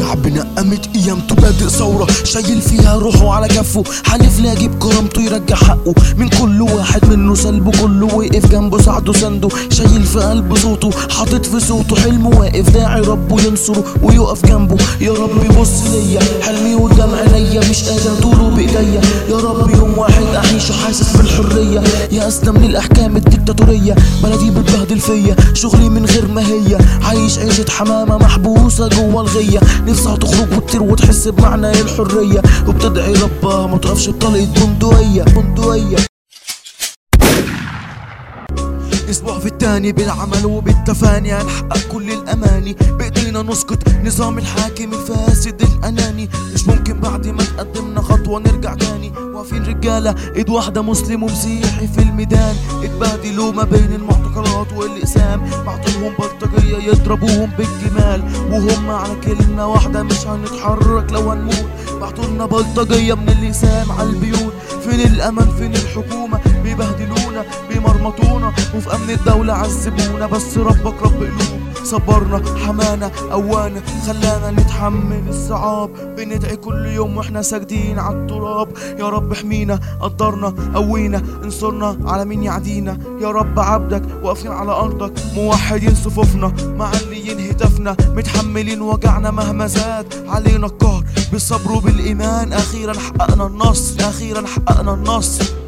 شعبنا قامت قيامته بادئ ثورة شايل فيها روحه على كفه حلف لا يجيب كرامته يرجع حقه من كل واحد منه سلبه كله وقف جنبه ساعده سنده شايل في قلبه صوته حاطط في صوته حلمه واقف داعي ربه ينصره ويقف جنبه يا رب بص ليا حلمي قدام عينيا مش قادر طوله بايديا يا رب يوم واحد اعيشه حاسس بالحرية يا اسلم للاحكام الديكتاتورية بلدي بتبهدل فيا شغلي من غير ما هي عايش عيشة حمامة محبوسة جوا الغية نفسها تخرج وتطير وتحس بمعنى الحرية وبتدعي ربها ما تقفش بطلقة بندقية بندقية اسبوع في التاني بالعمل وبالتفاني هنحقق كل الاماني بايدينا نسكت نظام الحاكم الفاسد الاناني مش ممكن بعد ما تقدمنا خطوه نرجع تاني واقفين رجاله ايد واحده مسلم ومسيحي في الميدان اتبهدلوا ما بين المعتقلات والاقسام بعتلهم بلطجيه يضربوهم بالجمال وهم على كلمه واحده مش هنتحرك لو هنموت بعتولنا بلطجيه من اللسان على البيوت فين الامل فين الحكومه بيبهدلونا بيمرمطونا وفي امن الدوله عذبونا بس ربك رب قلوب صبرنا حمانا قوانا خلانا نتحمل الصعاب بندعي كل يوم واحنا ساجدين على التراب يا رب احمينا قدرنا قوينا انصرنا على مين يعدينا يا رب عبدك واقفين على ارضك موحدين صفوفنا معليين هتافنا متحملين وجعنا مهما زاد علينا القهر بالصبر وبالايمان اخيرا حققنا النصر اخيرا حققنا النصر